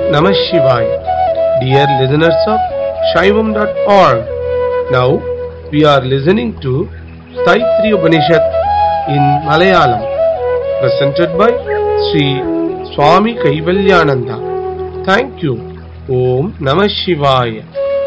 Namah Shivaya. Dear listeners of Shaivam.org, now we are listening to Staitri Upanishad in Malayalam, presented by Sri Swami Kaivalyananda. Thank you. Om Namah Shivaya.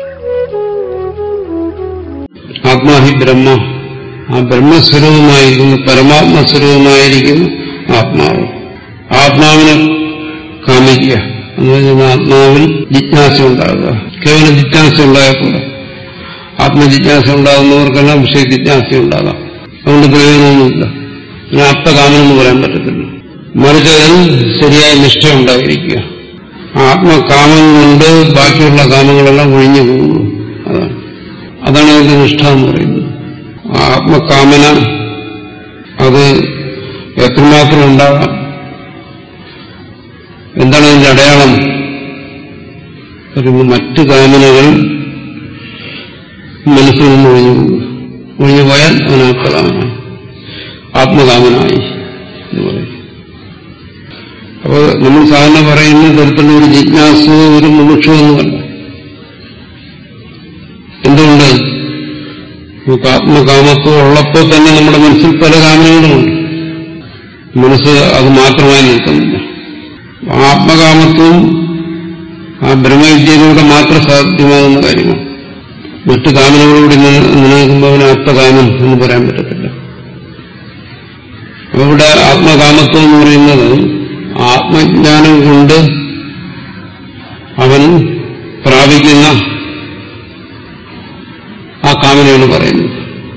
ആത്മാഹി ബ്രഹ്മ ആ ബ്രഹ്മസ്വരൂപമായിരിക്കുന്നു പരമാത്മസ്വരൂപമായിരിക്കുന്നു ആത്മാവ് ആത്മാവിനെ കാമിക്കുക എന്ന് പറഞ്ഞാൽ ആത്മാവിൽ ജിജ്ഞാസ ഉണ്ടാകുക കേവലം ജിജ്ഞാസ ഉണ്ടായപ്പോലെ ആത്മജിജ്ഞാസ ഉണ്ടാകുന്നവർക്കെല്ലാം വിഷയ ജിജ്ഞാസ ഉണ്ടാകാം അതുകൊണ്ട് പ്രയോജനമൊന്നുമില്ല പിന്നെ ആത്മകാമനെന്ന് പറയാൻ പറ്റത്തില്ല മറിച്ച് അതിൽ ശരിയായ നിഷ്ഠ ഉണ്ടായിരിക്കുക ആത്മകാമം കൊണ്ട് ബാക്കിയുള്ള കാമങ്ങളെല്ലാം ഒഴിഞ്ഞു പോകുന്നു അതാണ് അതാണ് അതിന്റെ നിഷ്ഠ എന്ന് പറയുന്നത് ആ ആത്മകാമന അത് എത്രമാത്രം ഉണ്ടാകാം എന്താണ് അതിന്റെ അടയാളം പറയുമ്പോൾ മറ്റു കാമനകൾ മനസ്സിൽ നിന്ന് ഒഴിഞ്ഞു പോകും ഒഴിഞ്ഞു പോയാൽ അവൻ ആത്മകാമനായി ആത്മകാമനായി എന്ന് പറയും അപ്പോൾ നമ്മൾ സാധാരണ പറയുന്ന തരത്തിലുള്ള ഒരു ജിജ്ഞാസോ ഒരു മുമുക്ഷമൊന്നുമല്ല എന്തുകൊണ്ട് നമുക്ക് ആത്മകാമത്വം ഉള്ളപ്പോൾ തന്നെ നമ്മുടെ മനസ്സിൽ പല കാമങ്ങളുമുണ്ട് മനസ്സ് അത് മാത്രമായി നിൽക്കുന്നില്ല ആത്മകാമത്വം ആ ബ്രഹ്മവിദ്യയിലൂടെ മാത്രം സാധ്യമാകുന്ന കാര്യമാണ് മറ്റു കാമനകളോട് നിലനിൽക്കുമ്പോൾ അവന് ആത്മകാമൻ എന്ന് പറയാൻ പറ്റത്തില്ല അപ്പൊ ഇവിടെ ആത്മകാമത്വം എന്ന് പറയുന്നത് ആത്മജ്ഞാനം കൊണ്ട് അവൻ പ്രാപിക്കുന്ന ആ കാമനയാണ് പറയുന്നത്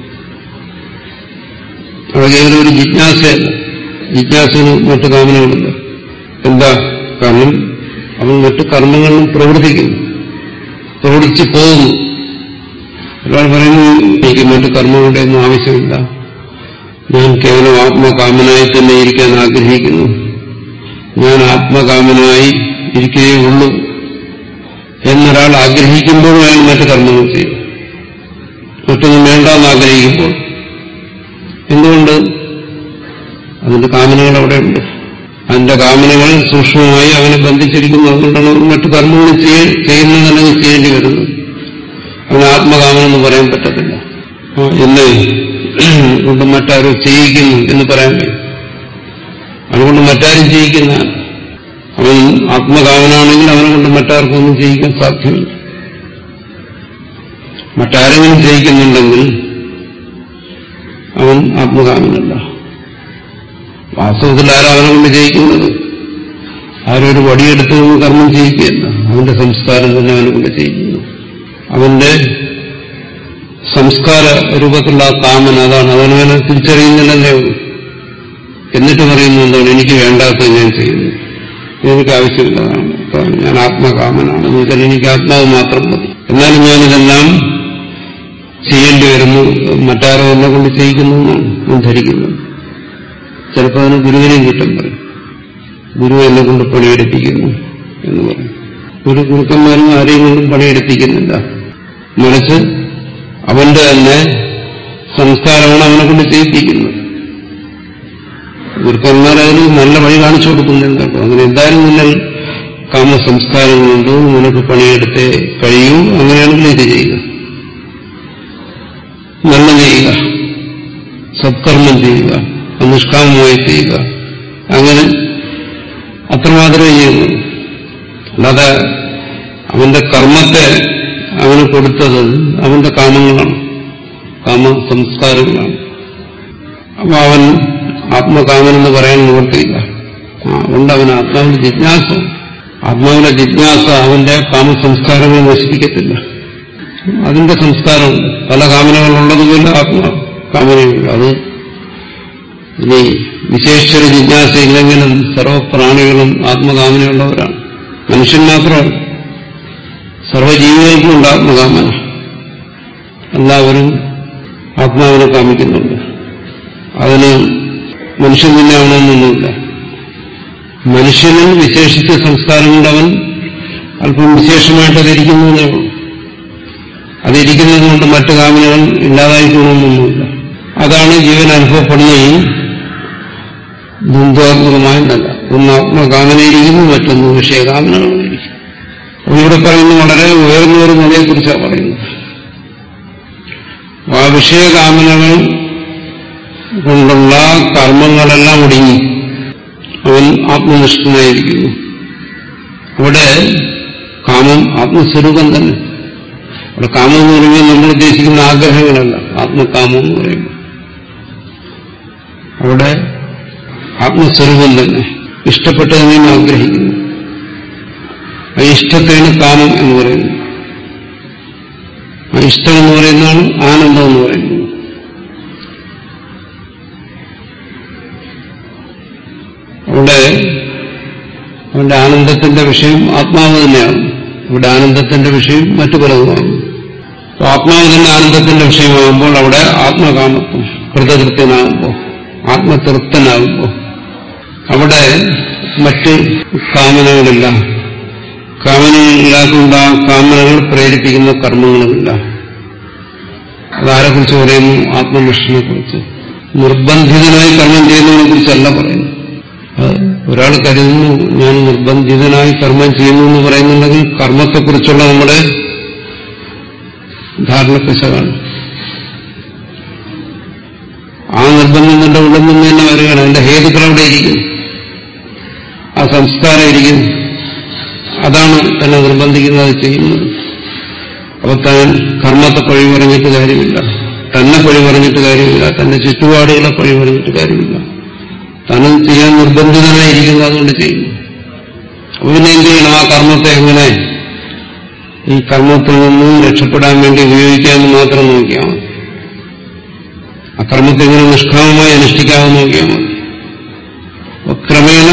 അത് കേവലം ഒരു ജിജ്ഞാസയല്ല ജിജ്ഞാസന് മറ്റു കാമനകളില്ല എന്താ കാരണം അവൻ മറ്റു കർമ്മങ്ങളിലും പ്രവർത്തിക്കുന്നു പ്രവർത്തിച്ചു പോകുന്നു ഒരാൾ പറയുന്നു എനിക്ക് മറ്റു കർമ്മങ്ങളുടെ ഒന്നും ആവശ്യമില്ല ഞാൻ കേവലം ആത്മകാമനായി തന്നെ ഇരിക്കാൻ ആഗ്രഹിക്കുന്നു ഞാൻ ആത്മകാമനായി ഇരിക്കുകയേ ഉള്ളൂ എന്നൊരാൾ ആഗ്രഹിക്കുമ്പോഴും അയാൾ മറ്റു കർമ്മങ്ങൾ ചെയ്യും മറ്റൊന്നും വേണ്ടെന്ന് ആഗ്രഹിക്കുമ്പോൾ എന്തുകൊണ്ട് അതിന്റെ കാമനകൾ അവിടെ ഉണ്ട് അതിന്റെ കാമനകൾ സൂക്ഷ്മമായി അവനെ ബന്ധിച്ചിരിക്കുന്നു അതുകൊണ്ടാണ് അവർ മറ്റു കർമ്മങ്ങൾ ചെയ്യുന്നതല്ലെങ്കിൽ ചെയ്യേണ്ടി വരുന്നത് അവന് ആത്മകാമനെന്ന് പറയാൻ പറ്റത്തില്ല എന്നെ കൊണ്ട് മറ്റാരും ചെയ്യിക്കുന്നു എന്ന് പറയാൻ കഴിയും അതുകൊണ്ട് മറ്റാരും ചെയ്യിക്കുന്ന അവൻ ആത്മകാമനാണെങ്കിൽ അവനെ കൊണ്ട് മറ്റാർക്കും ഒന്നും ചെയ്യിക്കാൻ സാധ്യമല്ല മറ്റാരെങ്കിലും ജയിക്കുന്നുണ്ടെങ്കിൽ അവൻ ആത്മകാമനല്ല വാസ്തവത്തിൽ ആരാ അവനെ കൊണ്ട് ജയിക്കുന്നത് ആരും ഒരു വടിയെടുത്ത് കർമ്മം ചെയ്യിക്കുകയല്ല അവന്റെ സംസ്കാരം തന്നെ അവനെ കൊണ്ട് ചെയ്യിക്കുന്നു അവന്റെ സംസ്കാര രൂപത്തിലുള്ള ആ കാമൻ അതാണ് അവനവനെ തിരിച്ചറിയുന്നില്ലെന്നേ ഉള്ളൂ എന്നിട്ട് പറയുന്നു എന്താണ് എനിക്ക് വേണ്ടാത്തത് ഞാൻ ചെയ്യുന്നു എനിക്ക് ആവശ്യമില്ലതാണ് ഞാൻ ആത്മകാമനാണ് എന്നുവെച്ചാൽ എനിക്ക് ആത്മാവ് മാത്രം മതി എന്നാലും ഞാനിതെല്ലാം ചെയ്യേണ്ടി വരുന്നു മറ്റാരോ എന്നെ കൊണ്ട് ചെയ്യിക്കുന്നു എന്നാണ് ഞാൻ ധരിക്കുന്നത് ചിലപ്പോൾ അതിന് ഗുരുവിനെയും കുറ്റം പറയും ഗുരു എന്നെ കൊണ്ട് പണിയെടുപ്പിക്കുന്നു എന്ന് പറയും ഒരു ഗുരുക്കന്മാരും ആരെയും കൊണ്ടും പണിയെടുപ്പിക്കുന്നില്ല മറിച്ച് അവന്റെ തന്നെ സംസ്കാരമാണ് അവനെ കൊണ്ട് ചെയ്യിപ്പിക്കുന്നത് ഗുരുക്കന്മാർ അതിന് നല്ല വഴി കാണിച്ചു കൊടുക്കുന്നുണ്ട് അങ്ങനെ എന്തായാലും നിങ്ങൾ കാമസംസ്കാരങ്ങളുണ്ട് നിനക്ക് പണിയെടുത്തേ കഴിയൂ അങ്ങനെയാണെങ്കിൽ ഇത് ചെയ്യുക നല്ല ചെയ്യുക സത്കർമ്മം ചെയ്യുക നിഷ്കാമമായി ചെയ്യുക അങ്ങനെ അത്രമാത്രമേ ചെയ്യുന്നു അല്ലാതെ അവന്റെ കർമ്മത്തെ അവന് കൊടുത്തത് അവന്റെ കാമങ്ങളാണ് കാമ സംസ്കാരങ്ങളാണ് അപ്പൊ അവൻ ആത്മകാമനെന്ന് പറയാൻ നിവർത്തിയില്ല അതുകൊണ്ട് അവൻ ആത്മാവിന്റെ ജിജ്ഞാസ ആത്മാവിന്റെ ജിജ്ഞാസ അവന്റെ കാമസംസ്കാരങ്ങൾ നശിപ്പിക്കത്തില്ല അതിന്റെ സംസ്കാരം പല കാമനകളുള്ളതുപോലെ ആത്മ കാമനയുണ്ട് അത് ഇനി വിശേഷര ജിജ്ഞാസ ഇല്ലെങ്കിലും സർവപ്രാണികളും ആത്മകാമനയുള്ളവരാണ് മനുഷ്യൻ മാത്രമല്ല സർവജീവികൾക്കും ഉണ്ട് ആത്മകാമന എല്ലാവരും ആത്മാവിനെ കാമിക്കുന്നുണ്ട് അതിന് മനുഷ്യൻ തന്നെ ആവണമെന്നൊന്നുമില്ല മനുഷ്യനിൽ വിശേഷിച്ച സംസ്കാരങ്ങളവൻ അല്പം വിശേഷമായിട്ട് അതിരിക്കുന്നതേ ഉള്ളൂ അതിരിക്കുന്നത് കൊണ്ട് മറ്റു കാമനകൾ ഇല്ലാതായിക്കൊള്ളണമെന്നൊന്നുമില്ല അതാണ് ജീവൻ അനുഭവപ്പെടുന്ന ഈ ദ്വന്ദ്വാത്മകമായ നല്ല ഒന്ന് ആത്മകാമനയിരിക്കുന്നു മറ്റൊന്ന് വിഷയകാമനകളിരിക്കും ഇവിടെ പറയുന്നത് വളരെ ഉയർന്ന ഒരു നിലയെക്കുറിച്ചാണ് പറയുന്നത് ആ വിഷയകാമനകൾ കൊണ്ടുള്ള കർമ്മങ്ങളെല്ലാം ഒടുങ്ങി അവൻ ആത്മനിഷ്ഠനായിരിക്കുന്നു അവിടെ കാമം ആത്മസ്വരൂപം തന്നെ അവിടെ കാമം എന്ന് പറയുമ്പോൾ നമ്മൾ ഉദ്ദേശിക്കുന്ന ആഗ്രഹങ്ങളല്ല ആത്മകാമം എന്ന് പറയുമ്പോൾ അവിടെ ആത്മസ്വരൂപം തന്നെ ഇഷ്ടപ്പെട്ടതിനെ ആഗ്രഹിക്കുന്നു ആ ഇഷ്ടത്തെയാണ് കാമം എന്ന് പറയുന്നത് ആ ഇഷ്ടം എന്ന് പറയുന്നതാണ് ആനന്ദം എന്ന് പറയുന്നത് അവിടെ അവന്റെ ആനന്ദത്തിന്റെ വിഷയം ആത്മാവ് തന്നെയാണ് ഇവിടെ ആനന്ദത്തിന്റെ വിഷയം മറ്റു പലതുമാണ് അപ്പൊ ആത്മാവ് തന്നെ ആനന്ദത്തിന്റെ വിഷയമാകുമ്പോൾ അവിടെ ആത്മകാമത്വം കൃതകൃത്യനാകുമ്പോൾ ആത്മതൃപ്തനാകുമ്പോൾ അവിടെ മറ്റ് കാമനകളില്ല കാമനയില്ലാത്തതുകൊണ്ട് ആ കാമനകൾ പ്രേരിപ്പിക്കുന്ന കർമ്മങ്ങളുമില്ല അതാരെക്കുറിച്ച് പറയുന്നു ആത്മനിഷ്ഠനെ കുറിച്ച് നിർബന്ധിതനായി കർമ്മം ചെയ്യുന്നതിനെ കുറിച്ചല്ല പറയുന്നു അത് ഒരാൾ കരുതുന്നു ഞാൻ നിർബന്ധിതനായി കർമ്മം ചെയ്യുന്നു എന്ന് പറയുന്നുണ്ടെങ്കിൽ കർമ്മത്തെക്കുറിച്ചുള്ള നമ്മുടെ ധാരണപ്പിശകാണ് ആ നിർബന്ധം നിന്റെ ഉള്ളിൽ നിന്ന് തന്നെ വരികയാണ് അതിന്റെ ഹേതുക്കൾ അവിടെ ഇരിക്കുന്നു ആ സംസ്കാരം ഇരിക്കുന്നു അതാണ് തന്നെ നിർബന്ധിക്കുന്നത് ചെയ്യുന്നത് അപ്പൊ താൻ കർമ്മത്തെ പഴി പറഞ്ഞിട്ട് കാര്യമില്ല തന്നെ പഴി പറഞ്ഞിട്ട് കാര്യമില്ല തന്റെ ചുറ്റുപാടുകളെ പഴി പറഞ്ഞിട്ട് കാര്യമില്ല താനും ചെയ്യാൻ നിർബന്ധിതനായിരിക്കുന്നു അതുകൊണ്ട് ചെയ്യുന്നു അപ്പൊ പിന്നെ എന്ത് ചെയ്യണം ആ കർമ്മത്തെ എങ്ങനെ ഈ കർമ്മത്തിൽ നിന്ന് രക്ഷപ്പെടാൻ വേണ്ടി ഉപയോഗിക്കാമെന്ന് മാത്രം നോക്കിയാൽ മതി ആ കർമ്മത്തെ എങ്ങനെ നിഷ്കാമമായി അനുഷ്ഠിക്കാമെന്ന് നോക്കിയാൽ മതി അപ്പൊ ക്രമേണ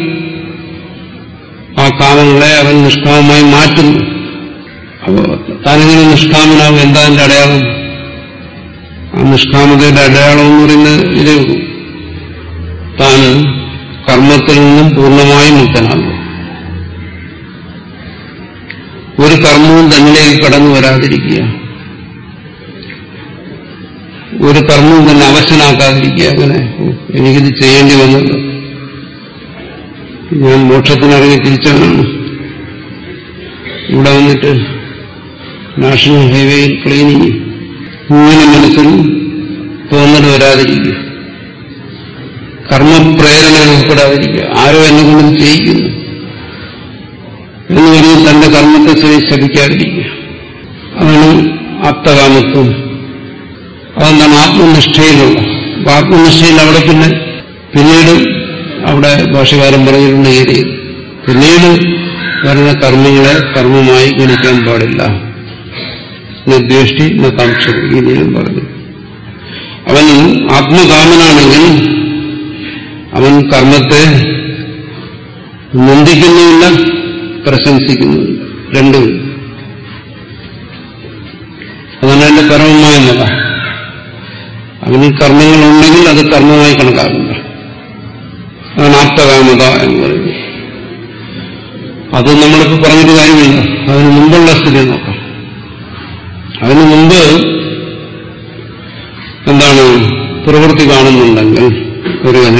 ആ കാമങ്ങളെ അവൻ നിഷ്കാമമായി മാറ്റുന്നു അപ്പോ താനിങ്ങനെ നിഷ്കാമനാവും എന്താ എന്റെ അടയാളം ആ നിഷ്കാമതയുടെ അടയാളം എന്ന് പറയുന്നത് ഇതേ ഉള്ളൂ താൻ കർമ്മത്തിൽ നിന്നും പൂർണ്ണമായും മുക്തനാകും ഒരു കർമ്മവും തന്നിലേക്ക് കടന്നു വരാതിരിക്കുക ഒരു കർമ്മവും തന്നെ അവശനാക്കാതിരിക്കുക അങ്ങനെ ഓ, എനിക്കിത് ചെയ്യേണ്ടി വന്നല്ലോ ഞാൻ മോക്ഷത്തിനിറങ്ങി തിരിച്ചാണ് ഇവിടെ വന്നിട്ട് നാഷണൽ ഹൈവേയിൽ ക്ലീനിങ് ഇങ്ങനെ മനസ്സിൽ തോന്നൽ വരാതിരിക്കുക കർമ്മപ്രേരണ ഉൾപ്പെടാതിരിക്കുക ആരോ എന്നെ കൊണ്ടും ചെയ്യിക്കുന്നു എന്ന് പറഞ്ഞ് തന്റെ കർമ്മത്തെ സ്വയം ശപിക്കാതിരിക്കുക അതാണ് ആപ്തകാമത്വം അതെന്താണ് ആത്മനിഷ്ഠയിലുള്ള അപ്പൊ ആത്മനിഷ്ഠയിൽ അവിടെ പിന്നെ പിന്നീട് അവിടെ ഭാഷകാരൻ പറഞ്ഞിട്ടുണ്ട് ഈ രീതി പിന്നീട് വരുന്ന കർമ്മങ്ങളെ കർമ്മമായി ഗണിക്കാൻ പാടില്ല നിർദ്ദേശി കാക്ഷ ഈ നിയമം പറഞ്ഞു അവൻ ആത്മകാമനാണെങ്കിൽ അവൻ കർമ്മത്തെ നിന്ദിക്കുന്നുമില്ല പ്രശംസിക്കുന്നുമില്ല രണ്ടും അതാണ് അതിന്റെ പരമമായ നില അവന് കർമ്മങ്ങളുണ്ടെങ്കിൽ അത് കർമ്മമായി കണക്കാക്കില്ല അതാണ് ആപ്തകാമത എന്ന് പറയുന്നത് അത് നമ്മളിപ്പോൾ പറഞ്ഞൊരു കാര്യമില്ല അതിന് മുമ്പുള്ള സ്ഥിതി നോക്കാം അതിനു മുമ്പ് എന്താണ് പ്രവൃത്തി കാണുന്നുണ്ടെങ്കിൽ ഒരുവന്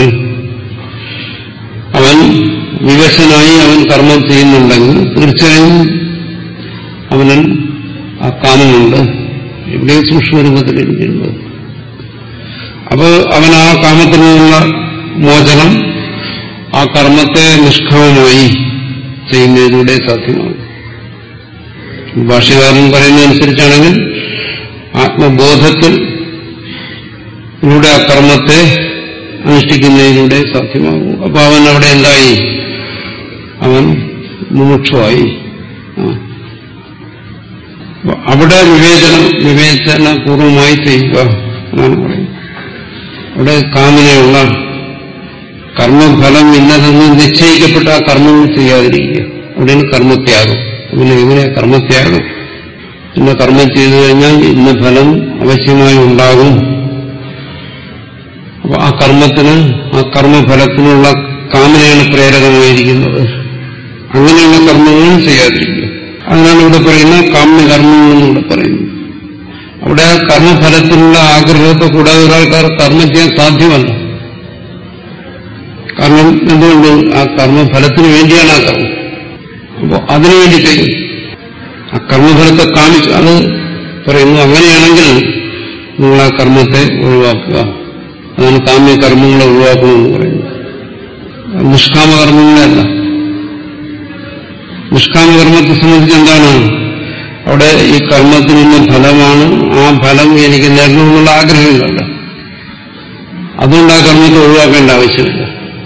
അവൻ വിവശനായി അവൻ കർമ്മം ചെയ്യുന്നുണ്ടെങ്കിൽ തീർച്ചയായും അവനിൽ ആ കാമമുണ്ട് എവിടെയും സൂക്ഷ്മരൂപത്തിലിരിക്കുന്നത് അപ്പോൾ അവൻ ആ കാമത്തിൽ നിന്നുള്ള മോചനം ആ കർമ്മത്തെ നിഷ്കാമമായി ചെയ്യുന്നതിലൂടെ സാധ്യമാകും ഭാഷകാരൻ പറയുന്നതനുസരിച്ചാണെങ്കിൽ ആത്മബോധത്തിൽ ഇവിടെ ആ കർമ്മത്തെ അനുഷ്ഠിക്കുന്നതിലൂടെ സാധ്യമാകും അപ്പൊ അവൻ അവിടെ എന്തായി അവൻ മുമുക്ഷമായി ആ. അപ്പൊ അവിടെ വിവേചനം വിവേചനപൂർവമായി ചെയ്യുക എന്നാണ് പറയുന്നത് അവിടെ കാമനയുള്ള കർമ്മഫലം ഇന്നതെന്ന് നിശ്ചയിക്കപ്പെട്ട ആ കർമ്മങ്ങൾ ചെയ്യാതിരിക്കുക അവിടെയാണ് കർമ്മത്യാഗം പിന്നെ എങ്ങനെ കർമ്മത്യാഗം ഇന്ന കർമ്മം ചെയ്തു കഴിഞ്ഞാൽ ഇന്ന ഫലം അവശ്യമായി ഉണ്ടാകും അപ്പൊ ആ കർമ്മത്തിന് ആ കർമ്മഫലത്തിനുള്ള കാമനയാണ് പ്രേരകമായിരിക്കുന്നത് അങ്ങനെയുള്ള കർമ്മങ്ങൾ ചെയ്യാതിരിക്കുക അതിനാണ് ഇവിടെ പറയുന്ന കാമ്യകർമ്മങ്ങൾ എന്നിവിടെ പറയുന്നത് അവിടെ ആ കർമ്മഫലത്തിനുള്ള ആഗ്രഹത്തെ കൂടാതെ ഒരാൾക്കാർ കർമ്മം ചെയ്യാൻ സാധ്യമല്ല കാരണം എന്തുകൊണ്ട് ആ കർമ്മഫലത്തിന് വേണ്ടിയാണ് ആ കർമ്മം അപ്പോൾ അതിനുവേണ്ടി ചെയ്യും ആ കർമ്മഫലത്തെ കാണിച്ചു അത് പറയുന്നു അങ്ങനെയാണെങ്കിൽ നിങ്ങൾ ആ കർമ്മത്തെ ഒഴിവാക്കുക അതാണ് കാമ്യ കർമ്മങ്ങളെ ഒഴിവാക്കണമെന്ന് പറയുന്നത് നിഷ്കാമ കർമ്മങ്ങളല്ല നിഷ്കാമകർമ്മത്തെ സംബന്ധിച്ച് എന്താണ് അവിടെ ഈ കർമ്മത്തിൽ നിന്ന് ഫലമാണ് ആ ഫലം എനിക്ക് നേടണമെന്നുള്ള ആഗ്രഹങ്ങളല്ല അതുകൊണ്ട് ആ കർമ്മത്തെ ഒഴിവാക്കേണ്ട ആവശ്യമില്ല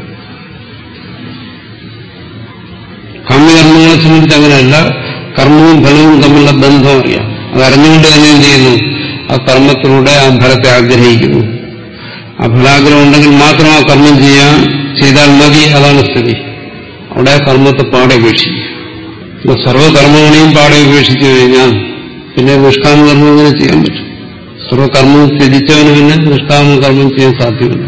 കാമ്യകർമ്മങ്ങളെ സംബന്ധിച്ച് അങ്ങനെയല്ല കർമ്മവും ഫലവും തമ്മിലുള്ള ബന്ധം അറിയാം അത് അറിഞ്ഞുകൊണ്ട് തന്നെ എന്ത് ചെയ്യുന്നു ആ കർമ്മത്തിലൂടെ ആ ഫലത്തെ ആഗ്രഹിക്കുന്നു ആ ഫലാഗ്രഹം ഉണ്ടെങ്കിൽ മാത്രം ആ കർമ്മം ചെയ്യാൻ ചെയ്താൽ മതി അതാണ് സ്ഥിതി അവിടെ ആ കർമ്മത്തെ പാടെ ഉപേക്ഷിക്കും ഇപ്പൊ സർവ്വകർമ്മങ്ങളെയും പാടെ ഉപേക്ഷിച്ചു കഴിഞ്ഞാൽ പിന്നെ നിഷ്കാമ കർമ്മം എങ്ങനെ ചെയ്യാൻ പറ്റും സർവ്വകർമ്മം ത്യജിച്ചവന് പിന്നെ നിഷ്കാമ കർമ്മം ചെയ്യാൻ സാധ്യമല്ല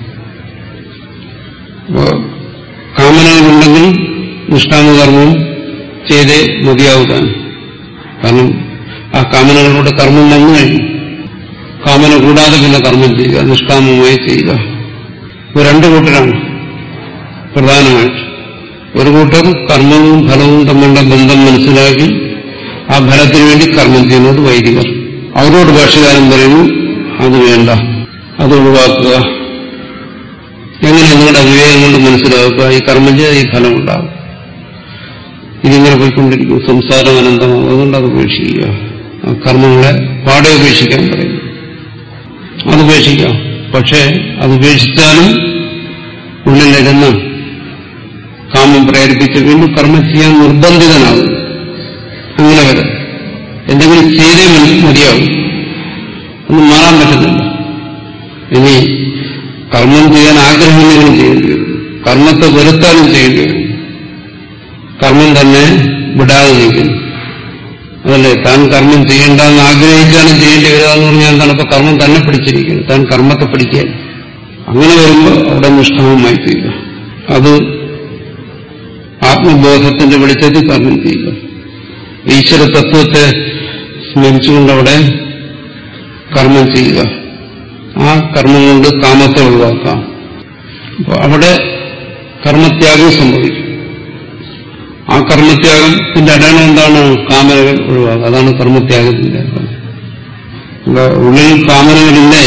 അപ്പോ കാമനകളുണ്ടെങ്കിൽ നിഷ്കാമകർമ്മം ചെയ്തേ മതിയാവുകയാണ് കാരണം ആ കാമനകളുടെ കർമ്മം വന്നു കഴിഞ്ഞു കാമന കൂടാതെ പിന്നെ കർമ്മം ചെയ്യുക നിഷ്കാമമായി ചെയ്യുക ഇപ്പൊ രണ്ടു കൂട്ടരാണ് പ്രധാനമായിട്ട് ഒരു കൂട്ടർ കർമ്മവും ഫലവും തമ്മിലുള്ള ബന്ധം മനസ്സിലാക്കി ആ ഫലത്തിന് വേണ്ടി കർമ്മം ചെയ്യുന്നത് വൈദികർ അവരോട് ഭാഷകാരൻ പറയുന്നു അത് വേണ്ട അത് ഒഴിവാക്കുക എങ്ങനെ നിങ്ങളുടെ വിവേകം കൊണ്ട് മനസ്സിലാക്കുക ഈ കർമ്മം ചെയ്താൽ ഈ ഫലം ഉണ്ടാകും ഇതിങ്ങനെ പോയിക്കൊണ്ടിരിക്കും സംസാരം അനന്തമാകും അതുകൊണ്ട് അത് ഉപേക്ഷിക്കുക ആ കർമ്മങ്ങളെ പാടെ ഉപേക്ഷിക്കാൻ പറയുന്നു അത് ഉപേക്ഷിക്കാം പക്ഷേ അത് ഉപേക്ഷിച്ചാലും ഉള്ളിലിരുന്ന് കാമം പ്രേരിപ്പിച്ച് വീണ്ടും കർമ്മം ചെയ്യാൻ നിർബന്ധിതനാകും അങ്ങനെ വരും എന്തെങ്കിലും ചെയ്തേ മതി- മതിയാവും ഒന്നും മാറാൻ പറ്റുന്നില്ല ഇനി കർമ്മം ചെയ്യാൻ ആഗ്രഹമില്ലെങ്കിലും ചെയ്യേണ്ടി വരും കർമ്മത്തെ വെറുത്താലും ചെയ്യേണ്ടി വരും കർമ്മം തന്നെ വിടാതെ നിൽക്കുന്നു അതല്ലേ താൻ കർമ്മം ചെയ്യേണ്ടെന്ന് ആഗ്രഹിച്ചാലും ചെയ്യേണ്ടി വരിക എന്ന് പറഞ്ഞാൽ എന്താണ് ഇപ്പൊ കർമ്മം തന്നെ പിടിച്ചിരിക്കുന്നത് താൻ കർമ്മത്തെ പിടിക്കാൻ അങ്ങനെ വരുമ്പോൾ അവിടെ നിഷ്ഠമമായി ചെയ്യുക അത് ആത്മബോധത്തിന്റെ വെളിച്ചത്തിൽ കർമ്മം ചെയ്യുക ഈശ്വര തത്വത്തെ സ്മരിച്ചുകൊണ്ട് അവിടെ കർമ്മം ചെയ്യുക ആ കർമ്മം കൊണ്ട് കാമത്തെ ഒഴിവാക്കാം അപ്പൊ അവിടെ കർമ്മത്യാഗം സംഭവിക്കും ആ കർമ്മത്യാഗത്തിന്റെ അടയാളം എന്താണ് കാമനകൾ ഒഴിവാക്കുക അതാണ് കർമ്മത്യാഗത്തിന്റെ അടയാളം. ഇവിടെ ഉള്ളിൽ കാമനകളില്ലേ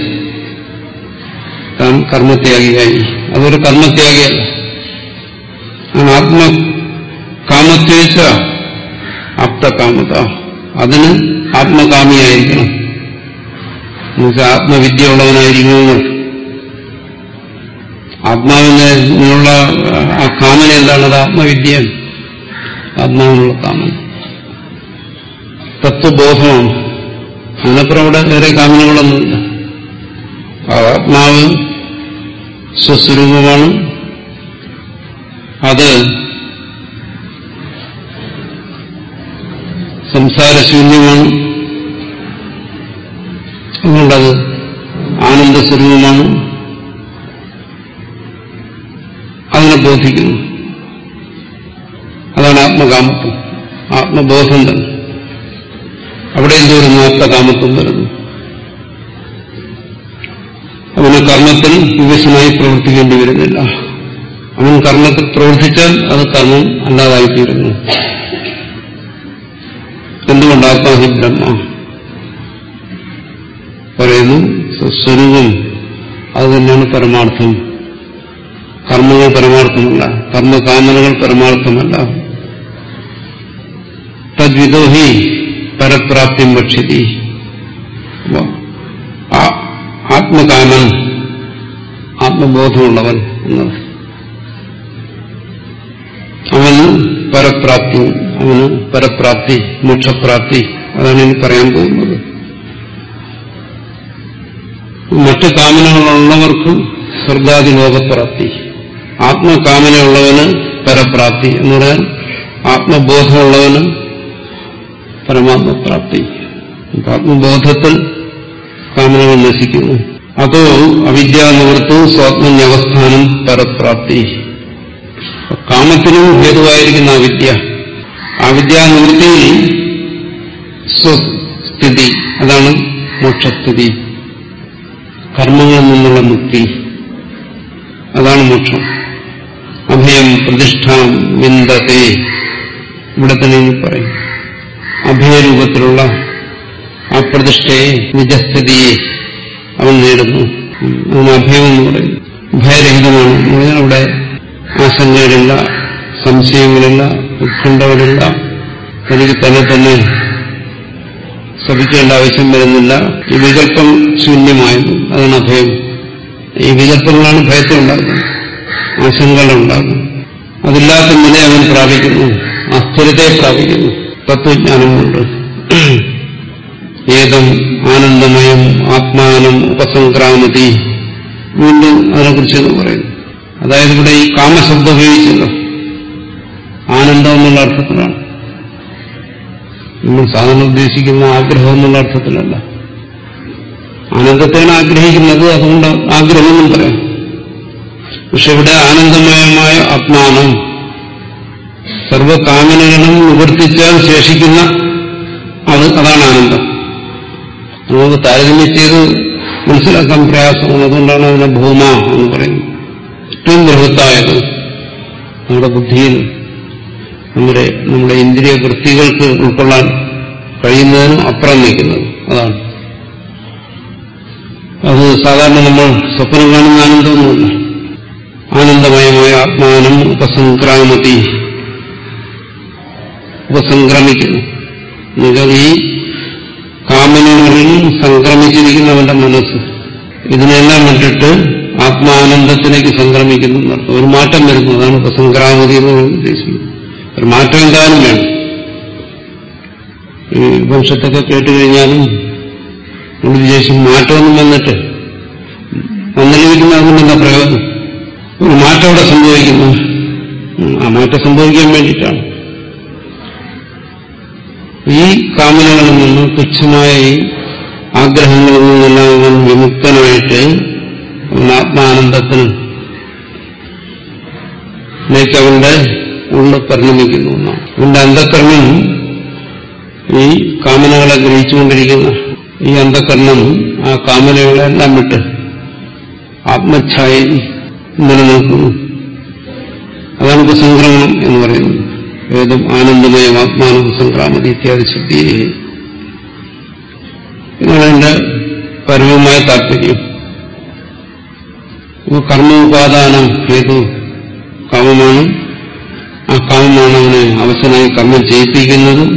താൻ കർമ്മത്യാഗിയായി അതൊരു കർമ്മത്യാഗിയല്ല ആണ് ആത്മ കാമത്വേച്ച ആപ്തകാമത അതിന് ആത്മകാമിയായിരിക്കണം എന്നുവെച്ചാൽ ആത്മവിദ്യ ഉള്ളവനായിരിക്കണം ആത്മാവിനുള്ള ആ കാമന എന്താണ് അത് ആത്മവിദ്യയാണ് ആത്മാവിനുള്ള കാമന തത്വബോധമാണ് അതിനപ്പുറം അവിടെ വേറെ കാമനകളൊന്നുമില്ല ആ ആത്മാവ് സ്വസ്വരൂപമാണ് അത് സംസാരശൂന്യമാണ് അതുകൊണ്ടത് ആനന്ദസ്വരൂപമാണ് അതിനെ ബോധിക്കുന്നു അതാണ് ആത്മകാമത്വം ആത്മബോധം തന്നെ അവിടെ എന്ത് വരുന്നു ആത്മകാമത്വം വരുന്നു അവന് കർമ്മത്തിൽ വിവശമായി പ്രവർത്തിക്കേണ്ടി വരുന്നില്ല അവൻ കർമ്മത്തിൽ പ്രവർത്തിച്ചാൽ അത് കർമ്മം അല്ലാതായിത്തീരുന്നു എന്തുകൊണ്ട് ആത്മാഹി ബ്രഹ്മ പറയുന്നു സ്വസ്വരൂപം അത് തന്നെയാണ് പരമാർത്ഥം കർമ്മങ്ങൾ പരമാർത്ഥമല്ല കർമ്മകാമനകൾ പരമാർത്ഥമല്ല തദ്വിദോഹി പരപ്രാപ്തി ഭക്ഷ്യതി അപ്പോ ആ- ആത്മകാമൻ ആത്മബോധമുള്ളവൻ എന്നത് അവന് പരപ്രാപ്തി അവന് പരപ്രാപ്തി മോക്ഷപ്രാപ്തി അതാണ് ഇനി പറയാൻ പോകുന്നത് മറ്റ് കാമനകളുള്ളവർക്ക് സ്വർഗാദി ലോകപ്രാപ്തി ആത്മകാമനയുള്ളവന് പരപ്രാപ്തി എന്ന് പറയാൻ ആത്മബോധമുള്ളവന് പരമാത്മപ്രാപ്തി അപ്പൊ ആത്മബോധത്തിൽ കാമനകൾ നശിക്കുന്നു അതോ അവിദ്യാനിവൃത്തവും സ്വാത്മന്യവസ്ഥാനം പരപ്രാപ്തി അപ്പൊ കാമത്തിനും ഹേതുവായിരിക്കുന്ന അവിദ്യ അവിദ്യാനിവൃത്തിയിൽ സ്വസ്ഥിതി അതാണ് മോക്ഷസ്ഥിതി കർമ്മങ്ങളിൽ നിന്നുള്ള മുക്തി അതാണ് മോക്ഷം അഭയം പ്രതിഷ്ഠ വിന്ദത്തെ ഇവിടെ തന്നെ ഇനി പറയും അഭയരൂപത്തിലുള്ള ആ പ്രതിഷ്ഠയെ നിജസ്ഥിതിയെ അവൻ നേടുന്നു അതിന് അഭയം എന്ന് പറയുന്നു ഭയരഹിതമാണ് എന്ന് പറഞ്ഞാൽ അവിടെ ആശങ്കകളില്ല സംശയങ്ങളില്ല ഉത്കണ്ഠകളില്ല തനിക്ക് തന്നെ തന്നെ ശ്രമിക്കേണ്ട ആവശ്യം വരുന്നില്ല ഈ വികല്പം ശൂന്യമായത് അതാണ് അഭയം ഈ വികല്പങ്ങളാണ് ഭയത്തെ ഉണ്ടാക്കുന്നത് ആശങ്കകളെ ഉണ്ടാക്കുന്നത് അതില്ലാത്ത നില അവൻ പ്രാപിക്കുന്നു അസ്ഥിരതയെ പ്രാപിക്കുന്നു തത്വജ്ഞാനം കൊണ്ട് ഏതം ആനന്ദമയം ആത്മാനം ഉപസംക്രാമതി വീണ്ടും അതിനെക്കുറിച്ച് എന്ന് പറയുന്നു അതായത് ഇവിടെ ഈ കാമശബ്ദം ഉപയോഗിച്ചല്ലോ ആനന്ദം എന്നുള്ള അർത്ഥത്തിലാണ് നമ്മൾ സാധാരണ ഉദ്ദേശിക്കുന്ന ആഗ്രഹം എന്നുള്ള അർത്ഥത്തിലല്ല ആനന്ദത്തെയാണ് ആഗ്രഹിക്കുന്നത് അതുകൊണ്ട് ആഗ്രഹമെന്നും പറയാം പക്ഷെ ഇവിടെ ആനന്ദമയമായ ആത്മാനം സർവകാമനകളും നിവർത്തിച്ചാൽ ശേഷിക്കുന്ന അത് അതാണ് ആനന്ദം നമുക്ക് താരതമ്യം ചെയ്ത് മനസ്സിലാക്കാൻ പ്രയാസമാണ് അതുകൊണ്ടാണ് അതിനെ ഭൂമ എന്ന് പറയുന്നത് ഏറ്റവും ബൃഹത്തായത് നമ്മുടെ ബുദ്ധിയിൽ നമ്മുടെ നമ്മുടെ ഇന്ദ്രിയ വൃത്തികൾക്ക് ഉൾക്കൊള്ളാൻ കഴിയുന്നതിനും അപ്പുറം നിൽക്കുന്നത് അതാണ് അത് സാധാരണ നമ്മൾ സ്വപ്നം കാണുന്ന ആനന്ദമൊന്നുമില്ല ആനന്ദമയമായ ആത്മാനം ഉപസംക്രാമതി ഉപസംക്രമിക്കുന്നു എന്നുവെച്ചാൽ ഈ കാമനകളിൽ സംക്രമിച്ചിരിക്കുന്നവന്റെ മനസ്സ് ഇതിനെല്ലാം വിട്ടിട്ട് ആത്മാനന്ദത്തിലേക്ക് സംക്രമിക്കുന്നു എന്നർത്ഥം ഒരു മാറ്റം വരുന്നു അതാണ് ഉപസംക്രാമതി എന്ന് ഉദ്ദേശിക്കുന്നത് ഒരു മാറ്റം എന്തായാലും വേണം ഈ വംശത്തൊക്കെ കേട്ടുകഴിഞ്ഞാലും നമ്മൾ വിചാരിച്ചും മാറ്റമൊന്നും വന്നിട്ട് വന്നിരിക്കുന്ന അതുകൊണ്ട് എന്താ പ്രയോജനം ഒരു മാറ്റം അവിടെ സംഭവിക്കുന്നു ആ മാറ്റം സംഭവിക്കാൻ വേണ്ടിയിട്ടാണ് ഈ കാമനകളിൽ നിന്ന് തുച്ഛമായ ഈ ആഗ്രഹങ്ങളിൽ നിന്നെല്ലാം അവൻ വിമുക്തനായിട്ട് അവൻ ആത്മാനന്ദത്തിന് ലേക്ക് അവന്റെ ഉള്ളിൽ പരിണമിക്കുന്നു എന്നാണ് അവന്റെ അന്ധക്കരണം ഈ കാമനകളെ ഗ്രഹിച്ചുകൊണ്ടിരിക്കുന്ന ഈ അന്ധക്കരണം ആ കാമനകളെല്ലാം വിട്ട് ആത്മച്ഛായയിൽ നിലനിൽക്കുന്നു അതാണ് ഉപസംക്രമണം എന്ന് പറയുന്നത് വേദം ആനന്ദമയം ആത്മാനുപസംക്രാമതി ഇത്യാദി ശക്തി ഇതാണ് എന്റെ പരമമായ താല്പര്യം ഇപ്പൊ കർമ്മോപാദാനം ഹേതു കാമമാണ് ആ കാമമാണ് അവനെ അവസനായി കർമ്മം ചെയ്യിപ്പിക്കുന്നതും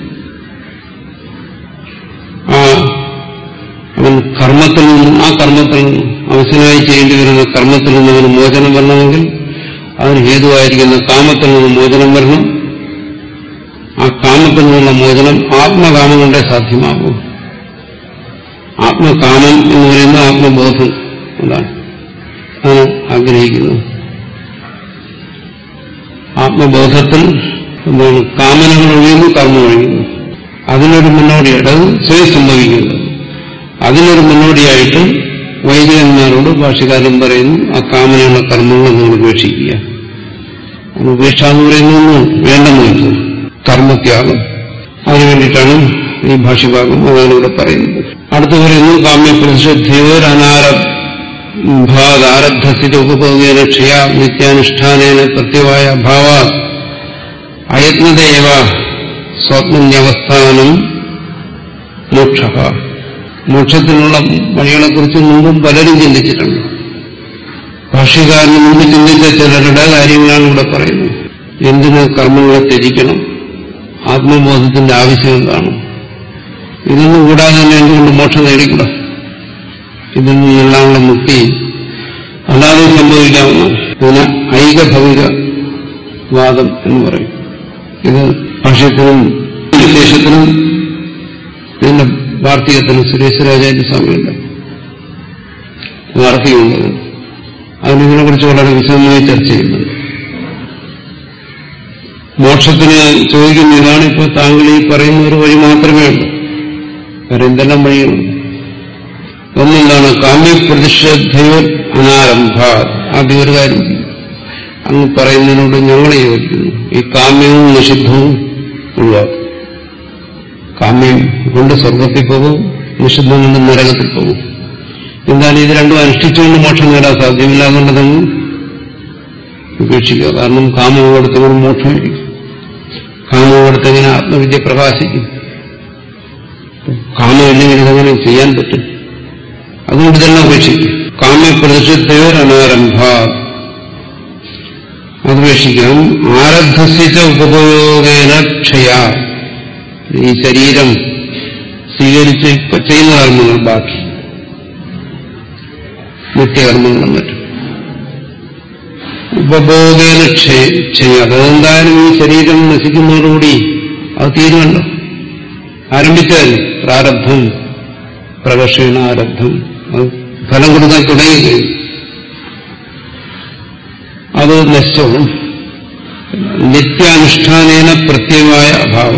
ആ അവൻ കർമ്മത്തിൽ നിന്നും ആ കർമ്മത്തിൽ നിന്നും അവസനായി ചെയ്യേണ്ടി വരുന്ന കർമ്മത്തിൽ നിന്ന് അവന് മോചനം വരണമെങ്കിൽ അതിന് ഹേതുവായിരിക്കുന്ന കാമത്തിൽ നിന്ന് മോചനം വരണം ആ കാമത്തിൽ നിന്നുള്ള മോചനം ആത്മകാമം കൊണ്ടേ സാധ്യമാകൂ ആത്മകാമം എന്ന് പറയുന്ന ആത്മബോധം അതാണ് ആണ് ആഗ്രഹിക്കുന്നത് ആത്മബോധത്തിൽ എന്താണ് കാമനകൾ ഒഴിയുന്നു കർമ്മം ഒഴിയുന്നു അതിനൊരു മുന്നോടിയായിട്ട് അത് സ്വയം സംഭവിക്കുന്നത് അതിനൊരു മുന്നോടിയായിട്ട് വൈദികന്മാരോട് ഭാഷകാരൻ പറയുന്നു ആ കാമനയുള്ള കർമ്മങ്ങൾ നിങ്ങൾ ഉപേക്ഷിക്കുക അത് ഉപേക്ഷ എന്ന് പറയുന്നൊന്നും വേണ്ടെന്ന് വെച്ചു കർമ്മത്യാഗം അതിനു വേണ്ടിയിട്ടാണ് ഈ ഭാഷ്യഭാഗം അതാണ് ഇവിടെ പറയുന്നത് അടുത്ത് പറയുന്നു കാമ്യ പ്രതിഷദ്ധയോരനാരബ്ധാരബ്ധസ്ഥിതി ഉപഭോഗേന ക്ഷയ നിത്യാനുഷ്ഠാനേന പ്രത്യവായ ഭാവ അയത്നതേവ സ്വാത്മന്യവസ്ഥാനം മോക്ഷ മോക്ഷത്തിനുള്ള വഴികളെക്കുറിച്ച് മുമ്പും പലരും ചിന്തിച്ചിട്ടുണ്ട് ഭാഷ്യകാരന് മുമ്പ് ചിന്തിച്ച ചിലരുടെ കാര്യങ്ങളാണ് ഇവിടെ പറയുന്നത് എന്തിന് കർമ്മങ്ങളെ ത്യജിക്കണം ആത്മബോധത്തിന്റെ ആവശ്യം എന്താണ് ഇതൊന്നും കൂടാതെ തന്നെ എന്തുകൊണ്ട് മോക്ഷം നേടിക്കൂടാ ഇതിൽ നിന്നെല്ലാമുള്ള മുക്തി അല്ലാതെ സംഭവിക്കാവുന്ന ഇതിന് ഐകഭൗതിക വാദം എന്ന് പറയും ഇത് ഭാഷ്യത്തിനും വിശേഷത്തിനും ഇതിന്റെ വാർത്തികത്തിനും സുരേശ്വരാചാര്യ സ്വാമിയുണ്ട് വാർത്തികമുള്ളത് അതിനെ കുറിച്ച് വളരെ വിശദമായി ചർച്ച ചെയ്യുന്നുണ്ട് മോക്ഷത്തിന് ചോദിക്കുന്ന ഇതാണ് ഇപ്പോൾ താങ്കൾ ഈ പറയുന്ന ഒരു വഴി മാത്രമേ ഉള്ളൂ വേറെ എന്തെല്ലാം വഴികളുണ്ട് ഒന്നെന്താണ് കാമ്യ പ്രതിഷേധയോ അനാരംഭ ആദ്യം ഒരു കാര്യം അങ്ങ് പറയുന്നതിനോട് ഞങ്ങൾ യോജിക്കുന്നു ഈ കാമ്യവും നിഷിദ്ധവും ഒഴിവാക്കും കാമ്യം കൊണ്ട് സ്വർഗത്തിൽ പോകും നിഷിദ്ധം കൊണ്ട് നരകത്തിൽ പോകും എന്തായാലും ഇത് രണ്ടും അനുഷ്ഠിച്ചുകൊണ്ട് മോക്ഷം നേടാൻ സാധ്യമില്ല അതുകൊണ്ട് തന്നെ ഉപേക്ഷിക്കുക കാരണം കാമം കൊടുത്തവന് മോക്ഷമായിരിക്കും കാമം കൊടുത്തെങ്ങനെ ആത്മവിദ്യ പ്രകാശിക്കും കാമമില്ലെങ്കിൽ ഇതെങ്ങനെ ചെയ്യാൻ പറ്റും അതുകൊണ്ട് തന്നെ ഉപേക്ഷിക്കും കാമ്യപ്രതിഷ്ഠയോർ അനാരംഭ അത് ഉപേക്ഷിക്കണം ആരബ്ധസിച്ച ഉപഭോഗേന ക്ഷയ ഈ ശരീരം സ്വീകരിച്ച് ഇപ്പൊ ചെയ്യുന്ന കർമ്മങ്ങൾ ബാക്കി നിത്യകർമ്മങ്ങളും മറ്റും ഉപഭോഗേന ക്ഷയ ക്ഷയ അതെന്തായാലും ഈ ശരീരം നശിക്കുന്നതോടുകൂടി അത് തീരുമല്ലോ ആരംഭിച്ചാൽ പ്രാരബ്ധം പ്രകർഷണ ആരബ്ധം അത് ഫലം കൊടുക്കാൻ തുടങ്ങി അത് നശിച്ചോളും നിത്യാനുഷ്ഠാനേന പ്രത്യവായ അഭാവ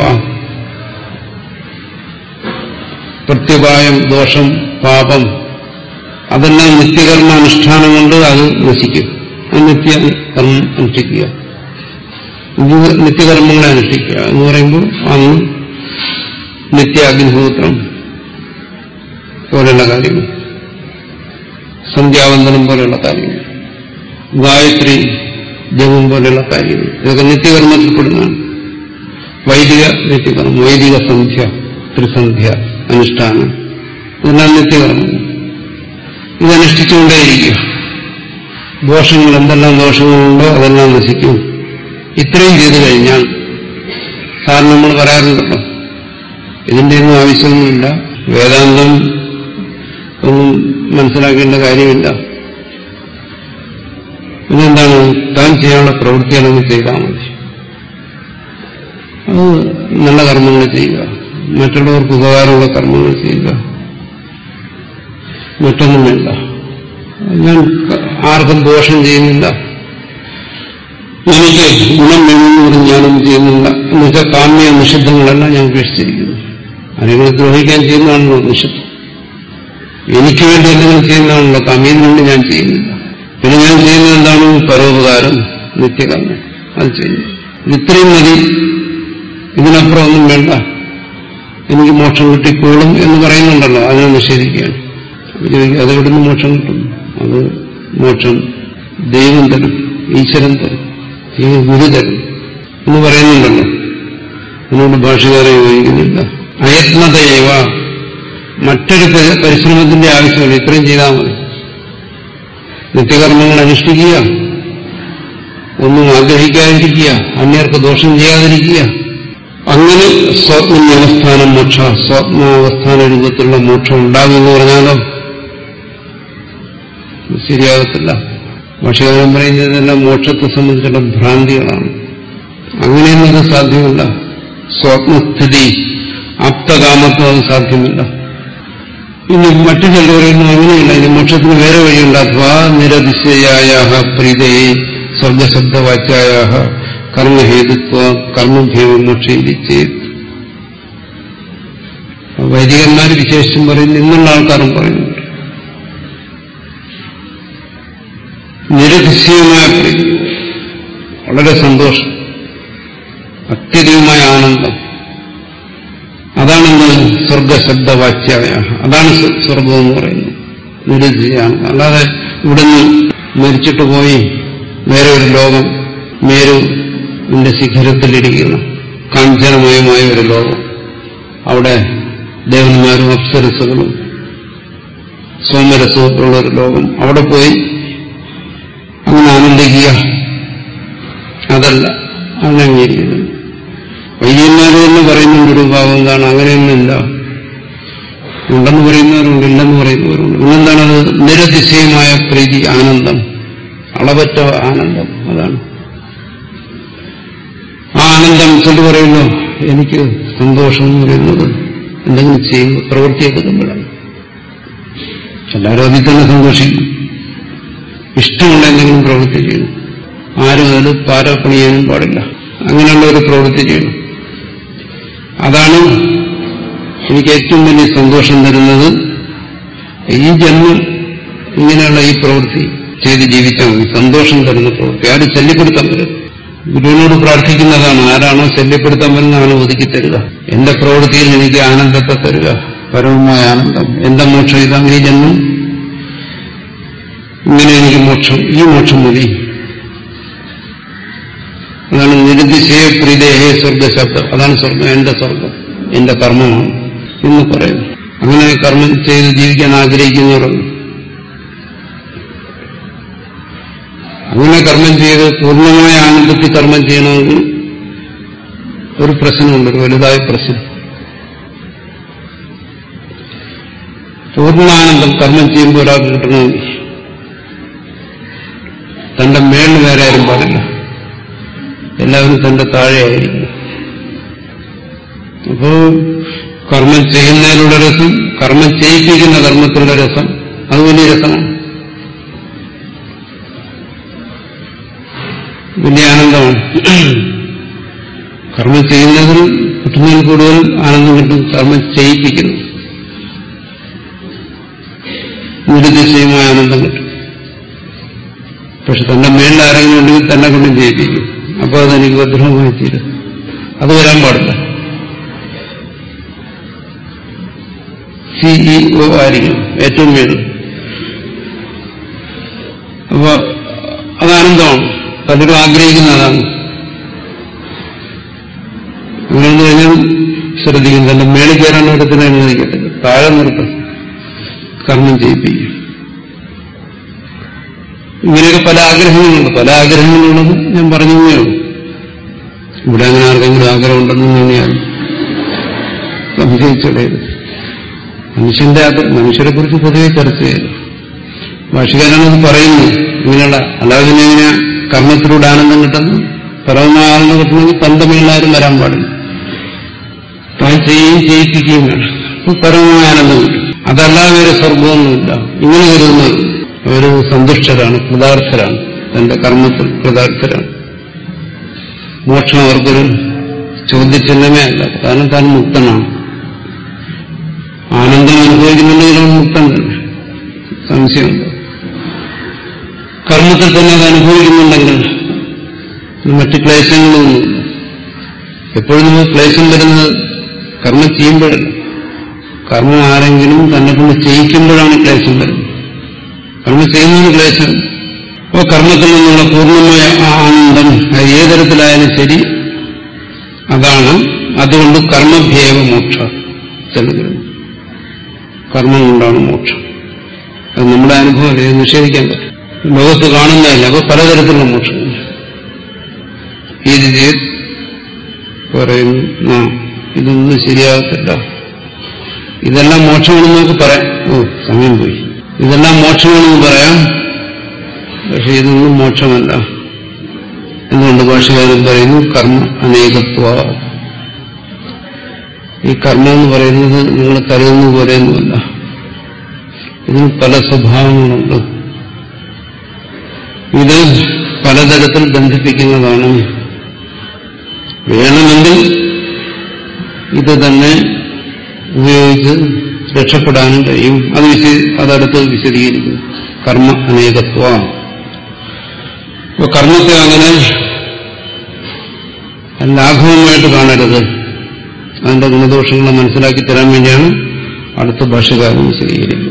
പ്രത്യവായം ദോഷം പാപം അതെല്ലാം നിത്യകർമാനുഷ്ഠാനം കൊണ്ട് അത് നശിക്കും അത് നിത്യ കർമ്മം അനുഷ്ഠിക്കുക ഇത് നിത്യകർമ്മങ്ങളെ അനുഷ്ഠിക്കുക എന്ന് പറയുമ്പോൾ അന്ന് നിത്യാഗ്നിഹോത്രം പോലെയുള്ള കാര്യങ്ങൾ സന്ധ്യാവന്തനം പോലെയുള്ള കാര്യങ്ങൾ ഗായത്രി ജപം പോലെയുള്ള കാര്യങ്ങൾ ഇതൊക്കെ നിത്യകർമ്മത്തിൽപ്പെടുന്നതാണ് വൈദിക നിത്യകർമ്മം വൈദിക സന്ധ്യ ത്രിസന്ധ്യ അനുഷ്ഠാനം ഇതെല്ലാം നിത്യകർമ്മം ഇതനുഷ്ഠിച്ചുകൊണ്ടേയിരിക്കുക ദോഷങ്ങൾ എന്തെല്ലാം ദോഷങ്ങളുണ്ടോ അതെല്ലാം നശിക്കും ഇത്രയും ചെയ്തു കഴിഞ്ഞാൽ സാറിന് നമ്മൾ പറയാറുണ്ടല്ലോ ഇതിന്റെ ഒന്നും ആവശ്യമൊന്നുമില്ല വേദാന്തം ഒന്നും മനസ്സിലാക്കേണ്ട കാര്യമില്ല പിന്നെന്താണ് താൻ ചെയ്യാനുള്ള പ്രവൃത്തിയാണെങ്കിൽ ചെയ്താൽ മതി അത് നല്ല കർമ്മങ്ങൾ ചെയ്യുക മറ്റുള്ളവർക്ക് ഉപകാരമുള്ള കർമ്മങ്ങൾ ചെയ്യുക മറ്റൊന്നും വേണ്ട ഞാൻ ആർക്കും ദോഷം ചെയ്യുന്നില്ല എനിക്ക് ഗുണം വേണമെന്ന് പറഞ്ഞ് ഞാനൊന്നും ചെയ്യുന്നില്ല എന്ന് വെച്ചാൽ കാമ്യ നിഷിദ്ധങ്ങളെല്ലാം ഞാൻ ഉപേക്ഷിച്ചിരിക്കുന്നു ആരെങ്കിലും ദ്രോഹിക്കാൻ ചെയ്യുന്നതാണല്ലോ നിഷിദ്ധം എനിക്ക് വേണ്ടി എന്തെങ്കിലും ചെയ്യുന്നതാണല്ലോ കാമ്യന് വേണ്ടി ഞാൻ ചെയ്യുന്നില്ല പിന്നെ ഞാൻ ചെയ്യുന്നത് എന്താണ് പരോപകാരം നിത്യകർമ്മം അത് ചെയ്യുന്നു ഇത്രയും മതി ഇതിനപ്പുറം ഒന്നും വേണ്ട എനിക്ക് മോക്ഷം കിട്ടിക്കോളും എന്ന് പറയുന്നുണ്ടല്ലോ അതിനെ നിഷേധിക്കുകയാണ് അതെവിടുന്ന് മോക്ഷം കിട്ടും അത് മോക്ഷം ദൈവം തരും ഈശ്വരൻ തരും ഈ ഗുരു തരും എന്ന് പറയുന്നുണ്ടല്ലോ അതിനോട് ഭാഷകാരെ യോജിക്കുന്നില്ല അയത്നതയേവ മറ്റൊരു പരിശ്രമത്തിന്റെ ആവശ്യമില്ല ഇത്രയും ചെയ്താൽ മതി നിത്യകർമ്മങ്ങൾ അനുഷ്ഠിക്കുക ഒന്നും ആഗ്രഹിക്കാതിരിക്കുക അന്യർക്ക് ദോഷം ചെയ്യാതിരിക്കുക അങ്ങനെ സ്വപ്നാവസ്ഥാനം മോക്ഷ സ്വപ്നാവസ്ഥാന രൂപത്തിലുള്ള മോക്ഷം ഉണ്ടാകുമെന്ന് പറഞ്ഞാലോ ശരിയാകത്തില്ല ഭാഷകാരൻ പറയുന്നതെല്ലാം മോക്ഷത്തെ സംബന്ധിച്ചുള്ള ഭ്രാന്തികളാണ് അങ്ങനെയൊന്നും അത് സാധ്യമല്ല സ്വപ്നസ്ഥിതി ആപ്തകാമത്വം അത് സാധ്യമല്ല ഇനി മറ്റു ചിലർ പറയുന്നു അങ്ങനെയില്ല ഇനി മോക്ഷത്തിന് വേറെ വഴിയുണ്ട് അഥവാ നിരതിശയായ പ്രീതയെ സ്വർഗശബ്ദവാച്യായ കർമ്മഹേതുത്വ കർമ്മഭേവം മോക്ഷയില് ചെയ്ത് വൈദികന്മാർ വിശേഷം പറയുന്നു ഇന്നുള്ള ആൾക്കാരും പറയുന്നുണ്ട് നിരതിശയമായ പ്രീതി വളരെ സന്തോഷം അത്യധികമായ ആനന്ദം അതാണെന്ന് സ്വർഗശബ്ദവാച്യായ അതാണ് സ്വർഗം എന്ന് പറയുന്നത് നിരതിശയാണ് അല്ലാതെ ഇവിടുന്ന് മരിച്ചിട്ട് പോയി വേറെ ഒരു ലോകം മേരുവിന്റെ ശിഖരത്തിലിരിക്കുന്ന കാഞ്ചനമയമായ ഒരു ലോകം അവിടെ ദേവന്മാരും അപ്സരസുകളും സോമരസവും ഉള്ള ഒരു ലോകം അവിടെ പോയി അങ്ങനെ ആനന്ദിക്കുക അതല്ല അതംഗീകരിക്കുന്നത് വൈദ്യന്മാർ തന്നെ പറയുന്നുണ്ട് ഒരു ഭാവം എന്താണ് അങ്ങനെയൊന്നുമില്ല ഉണ്ടെന്ന് പറയുന്നവരുണ്ട് ഇല്ലെന്ന് പറയുന്നവരുണ്ട് പിന്നെന്താണ് അത് നിരതിശയമായ പ്രീതി ആനന്ദം അളവറ്റ ആനന്ദം അതാണ് ആ ആനന്ദം ചൊല്ലു പറയുന്നു എനിക്ക് സന്തോഷം എന്ന് പറയുന്നത് എന്തെങ്കിലും ചെയ്യുന്നു പ്രവൃത്തിയെടുക്കുമ്പോഴാണ് എല്ലാവരും അതിൽ തന്നെ സന്തോഷിക്കും ഇഷ്ടമുള്ള എന്തെങ്കിലും പ്രവൃത്തി ചെയ്യണം ആരും അതിൽ പാരപ്പണി ചെയ്യാനും പാടില്ല അങ്ങനെയുള്ള ഒരു പ്രവൃത്തി ചെയ്യണം അതാണ് എനിക്ക് ഏറ്റവും വലിയ സന്തോഷം തരുന്നത് ഈ ജന്മം ഇങ്ങനെയുള്ള ഈ പ്രവൃത്തി ചെയ്ത് ജീവിച്ചാൽ മതി സന്തോഷം തരുന്ന പ്രവൃത്തി ആരും ശല്യപ്പെടുത്താൻ പറ്റും ഗുരുവിനോട് പ്രാർത്ഥിക്കുന്നതാണ് ആരാണോ ശല്യപ്പെടുത്താൻ വരുന്നതാണ് ഒതുക്കി തരിക എന്റെ പ്രവൃത്തിയിൽ എനിക്ക് ആനന്ദത്തെ തരിക പരമമായ ആനന്ദം എന്റെ മോക്ഷം ഇതാണ് ഈ ജന്മം ഇങ്ങനെ എനിക്ക് മോക്ഷം ഈ മോക്ഷം മതി അതാണ് നിരതിശയ പ്രീതേഹേ സ്വർഗശബ്ദം അതാണ് സ്വർഗം എന്റെ സ്വർഗം എന്റെ കർമ്മമാണ് എന്ന് പറയുന്നു അങ്ങനെ കർമ്മം ചെയ്ത് ജീവിക്കാൻ ആഗ്രഹിക്കുന്നവരുണ്ട് അങ്ങനെ കർമ്മം ചെയ്ത് പൂർണ്ണമായ ആനന്ദത്തിൽ കർമ്മം ചെയ്യണമെങ്കിൽ ഒരു പ്രശ്നമുണ്ട് ഒരു വലുതായ പ്രശ്നം പൂർണ്ണാനന്ദം കർമ്മം ചെയ്യുമ്പോൾ ഒരാൾക്ക് കിട്ടണമെങ്കിൽ തന്റെ മേളിൽ വേറെ ആരും പാടില്ല എല്ലാവരും തന്റെ താഴെയായിരിക്കും അപ്പോ കർമ്മം ചെയ്യുന്നതിലുള്ള രസം കർമ്മം ചെയ്യിപ്പിക്കുന്ന കർമ്മത്തിലുള്ള രസം അത് വലിയ രസമാണ് വലിയ ആനന്ദമാണ് കർമ്മം ചെയ്യുന്നതിൽ കിട്ടുന്നതിൽ കൂടുതൽ ആനന്ദം കിട്ടും കർമ്മം ചെയ്യിപ്പിക്കുന്നു നിരുദ്ദേശീയമായ ആനന്ദം കിട്ടും പക്ഷെ തന്റെ മേളിൽ ആരെങ്കിലും ഉണ്ടെങ്കിൽ തന്നെ കൊണ്ടും ചെയ്യിപ്പിക്കും അപ്പോൾ അതെനിക്ക് ഭദ്രമായി തീരും അത് വരാൻ പാടില്ല സിഇഒ ആയിരിക്കും ഏറ്റവും മേളിൽ അപ്പൊ അത് ആനന്ദമാണ് പലരും ആഗ്രഹിക്കുന്ന അതാണ് അങ്ങനെയെന്ന് കഴിഞ്ഞാൽ ശ്രദ്ധിക്കും തന്റെ മേളിൽ കയറാൻ ഒരിടത്തിന് അനുവദിക്കത്തില്ല താഴെ നിർത്തും കർമ്മം ചെയ്യിപ്പിക്കും ഇങ്ങനെയൊക്കെ പല ആഗ്രഹങ്ങളുണ്ട് പല ആഗ്രഹങ്ങളുള്ളത് ഞാൻ പറഞ്ഞേ ഉള്ളൂ ഇവിടെ അങ്ങനെ ആർക്കെങ്കിലും ആഗ്രഹമുണ്ടെന്ന് തന്നെയാണ് സംശയിച്ചത് മനുഷ്യന്റെ അത് മനുഷ്യരെ കുറിച്ച് പൊതുവെ ചർച്ച ചെയ്തു ഭാഷകാരാണത് പറയുന്നത് ഇങ്ങനെയുള്ള അല്ലാതെ പിന്നെ ഇങ്ങനെ കർമ്മത്തിലൂടെ ആനന്ദം കിട്ടുന്നു പരമമായ ആനന്ദം കിട്ടണമെങ്കിൽ തന്റെ മേലാരും വരാൻ പാടില്ല താൻ ചെയ്യുകയും ചെയ്യിപ്പിക്കുകയും വേണം അപ്പൊ പരമമായ ആനന്ദം കിട്ടും അതല്ലാതെ വേറെ സ്വർഗമൊന്നുമില്ല ഇങ്ങനെ കരുതുന്നത് അവർ സന്തുഷ്ടരാണ് കൃതാർത്ഥരാണ് തന്റെ കർമ്മത്തിൽ കൃതാർത്ഥരാണ് മോക്ഷം അവർക്കൊരു ചോദ്യചിഹ്നമേ അല്ല കാരണം താൻ മുക്തനാണ് ആനന്ദം അനുഭവിക്കുന്നുണ്ടെങ്കിൽ അവൻ മുക്തൻ തന്നെ സംശയമുണ്ട് കർമ്മത്തിൽ തന്നെ അത് അനുഭവിക്കുന്നുണ്ടെങ്കിൽ മറ്റ് ക്ലേശങ്ങളൊന്നുമില്ല എപ്പോഴും നമ്മൾ ക്ലേശം വരുന്നത് കർമ്മം ചെയ്യുമ്പോഴല്ല കർമ്മം ആരെങ്കിലും തന്നെ കൊണ്ട് ചെയ്യിക്കുമ്പോഴാണ് ക്ലേശം വരുന്നത് കർമ്മം ചെയ്യുന്നതിന് ക്ലേശം അപ്പോൾ കർമ്മത്തിൽ നിന്നുള്ള പൂർണ്ണമായ ആ ആനന്ദം അത് ഏതരത്തിലായാലും ശരി അതാണ് അതുകൊണ്ട് കർമ്മഭേവ മോക്ഷ ചെല്ലുന്നത് കർമ്മം കൊണ്ടാണ് മോക്ഷം അത് നമ്മുടെ അനുഭവം ഇത് നിഷേധിക്കാൻ പറ്റും ലോകത്ത് കാണുന്നതല്ല അപ്പൊ പലതരത്തിലുള്ള മോക്ഷം ഇത് ചെയ്ത് പറയുന്നു ആ ഇതൊന്നും ശരിയാകത്തില്ല ഇതെല്ലാം മോക്ഷമാണെന്ന് നമുക്ക് പറയാം ഓ സമയം പോയി ഇതെല്ലാം മോക്ഷമാണെന്ന് പറയാം പക്ഷെ ഇതൊന്നും മോക്ഷമല്ല എന്തുകൊണ്ട് ഭാഷകാരൻ പറയുന്നു കർമ്മ അനേകത്വ ഈ കർമ്മം എന്ന് പറയുന്നത് നിങ്ങൾ കരുതുന്ന പോലെയൊന്നുമല്ല ഇതിന് പല സ്വഭാവങ്ങളുണ്ട് ഇത് പലതരത്തിൽ ബന്ധിപ്പിക്കുന്നതാണ് വേണമെങ്കിൽ ഇത് തന്നെ ഉപയോഗിച്ച് രക്ഷപ്പെടാനും കഴിയും അത് വിശ അതടുത്ത് വിശദീകരിക്കും കർമ്മ അനേകത്വ അപ്പൊ കർമ്മത്തെ അങ്ങനെ ലാഘവമായിട്ട് കാണരുത് അതിന്റെ ഗുണദോഷങ്ങളെ മനസ്സിലാക്കി തരാൻ വേണ്ടിയാണ് അടുത്ത ഭാഷകാരൻ വിശദീകരിക്കുന്നത്